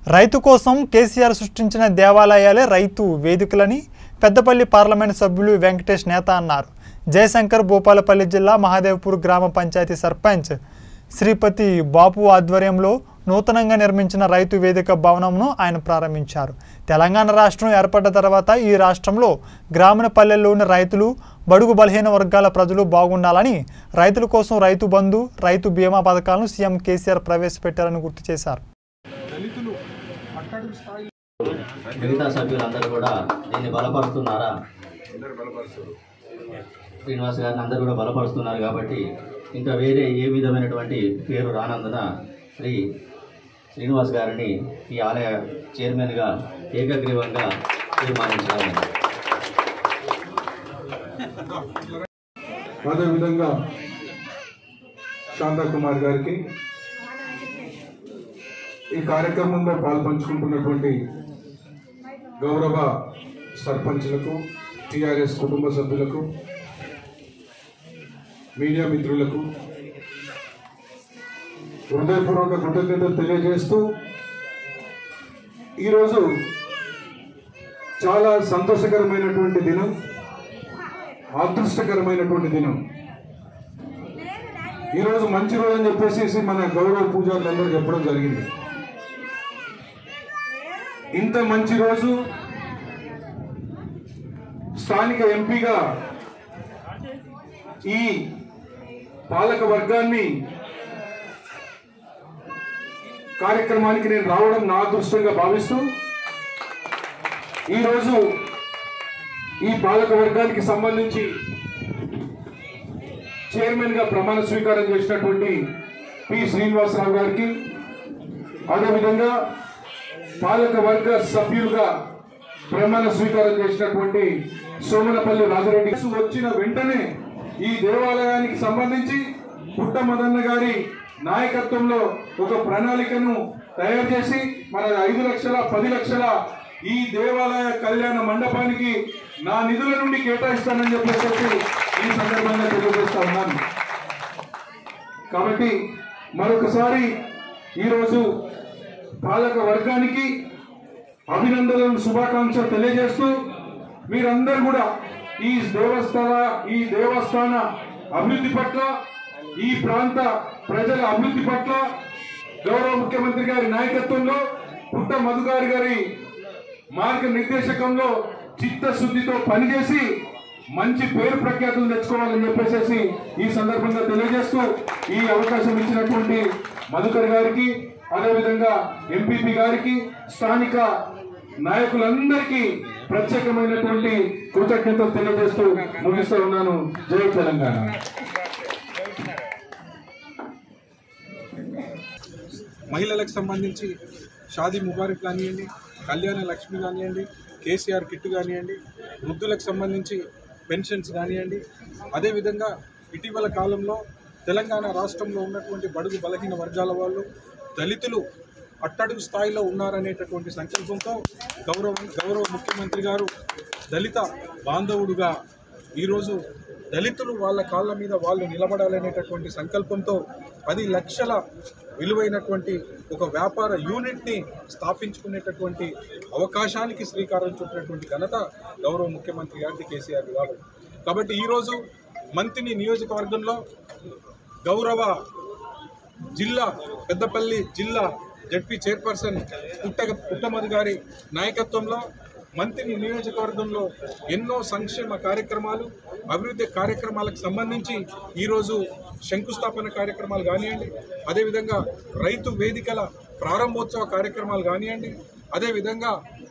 రైతు కోసం కేసీఆర్ సృష్టించిన దేవాలయాలే రైతు వేదికలని పెద్దపల్లి పార్లమెంట్ సభ్యులు వెంకటేష్ నేత అన్నారు జయశంకర్ భూపాలపల్లి జిల్లా మహాదేవ్పూర్ గ్రామ పంచాయతీ సర్పంచ్ శ్రీపతి బాపు ఆధ్వర్యంలో నూతనంగా నిర్మించిన రైతు వేదిక భవనంను ఆయన ప్రారంభించారు తెలంగాణ రాష్ట్రం ఏర్పడ్డ తర్వాత ఈ రాష్ట్రంలో గ్రామీణ పల్లెల్లోని రైతులు బడుగు బలహీన వర్గాల ప్రజలు బాగుండాలని రైతుల కోసం రైతు బంధు రైతు బీమా పథకాలను సీఎం కేసీఆర్ ప్రవేశపెట్టారని గుర్తు చేశారు మిగతా సభ్యులందరూ కూడా దీన్ని బలపరుస్తున్నారా శ్రీనివాస్ గారిని అందరూ కూడా బలపరుస్తున్నారు కాబట్టి ఇంకా వేరే ఏ విధమైనటువంటి పేరు రానందున శ్రీ శ్రీనివాస్ గారిని ఈ ఆలయ చైర్మన్గా ఏకగ్రీవంగా తీర్మానించాలని అదేవిధంగా శాంతాకుమార్ గారికి ఈ కార్యక్రమంలో పాల్పంచుకుంటున్నటువంటి గౌరవ సర్పంచ్లకు టిఆర్ఎస్ కుటుంబ సభ్యులకు మీడియా మిత్రులకు హృదయపూర్వక కృతజ్ఞతలు తెలియజేస్తూ ఈరోజు చాలా సంతోషకరమైనటువంటి దినం అదృష్టకరమైనటువంటి దినం ఈరోజు మంచి రోజు అని చెప్పేసి మన గౌరవ పూజారులందరూ చెప్పడం జరిగింది ఇంత మంచి రోజు స్థానిక ఎంపీగా ఈ పాలక వర్గాన్ని కార్యక్రమానికి నేను రావడం నా అదృష్టంగా భావిస్తూ ఈరోజు ఈ పాలక వర్గానికి సంబంధించి చైర్మన్ గా ప్రమాణ స్వీకారం చేసినటువంటి పి శ్రీనివాసరావు గారికి అదేవిధంగా పాలక వర్గ సభ్యులుగా ప్రమాణ స్వీకారం చేసినటువంటి సోమనపల్లి రాజరెడ్డి వచ్చిన వెంటనే ఈ దేవాలయానికి సంబంధించి పుట్ట మదన్న గారి నాయకత్వంలో ఒక ప్రణాళికను తయారు చేసి మన ఐదు లక్షల పది లక్షల ఈ దేవాలయ కళ్యాణ మండపానికి నా నిధుల నుండి కేటాయిస్తానని చెప్పేసి ఈ సందర్భంగా తెలియజేస్తా ఉన్నాను కాబట్టి మరొకసారి ఈరోజు పాలక వర్గానికి అభినందనలు శుభాకాంక్షలు తెలియజేస్తూ మీరందరూ కూడా ఈ దేవస్థాన ఈ దేవస్థాన అభివృద్ధి పట్ల ఈ ప్రాంత ప్రజల అభివృద్ధి పట్ల గౌరవ ముఖ్యమంత్రి గారి నాయకత్వంలో పుట్ట మధుగారి గారి మార్గ నిర్దేశకంలో చిత్తశుద్ధితో పనిచేసి మంచి పేరు ప్రఖ్యాతులు తెచ్చుకోవాలని చెప్పేసి ఈ సందర్భంగా తెలియజేస్తూ ఈ అవకాశం ఇచ్చినటువంటి మధుకర్ గారికి అదేవిధంగా ఎంపీపీ గారికి స్థానిక నాయకులందరికీ ప్రత్యేకమైనటువంటి కృతజ్ఞతలు తెలియజేస్తూ ముగిస్తూ ఉన్నాను జై తెలంగాణ మహిళలకు సంబంధించి షాదీ ముబారక్ కానివ్వండి కళ్యాణ లక్ష్మి కానివ్వండి కేసీఆర్ కిట్ కానివ్వండి వృద్ధులకు సంబంధించి పెన్షన్స్ కానివ్వండి అదేవిధంగా ఇటీవల కాలంలో తెలంగాణ రాష్ట్రంలో ఉన్నటువంటి బడుగు బలహీన వర్గాల వాళ్ళు దళితులు అట్టడుగు స్థాయిలో ఉన్నారనేటటువంటి సంకల్పంతో గౌరవ గౌరవ ముఖ్యమంత్రి గారు దళిత బాంధవుడుగా ఈరోజు దళితులు వాళ్ళ కాళ్ళ మీద వాళ్ళు నిలబడాలనేటటువంటి సంకల్పంతో పది లక్షల విలువైనటువంటి ఒక వ్యాపార యూనిట్ని స్థాపించుకునేటటువంటి అవకాశానికి శ్రీకారం చుట్టినటువంటి ఘనత గౌరవ ముఖ్యమంత్రి గారికి కేసీఆర్ గారు కాబట్టి ఈరోజు మంతిని నియోజకవర్గంలో గౌరవ జిల్లా పెద్దపల్లి జిల్లా జడ్పీ చైర్పర్సన్ పుట్ట పుట్టమధు గారి నాయకత్వంలో మంత్రి నియోజకవర్గంలో ఎన్నో సంక్షేమ కార్యక్రమాలు అభివృద్ధి కార్యక్రమాలకు సంబంధించి ఈరోజు శంకుస్థాపన కార్యక్రమాలు కానివ్వండి అదేవిధంగా రైతు వేదికల ప్రారంభోత్సవ కార్యక్రమాలు కానివ్వండి అదేవిధంగా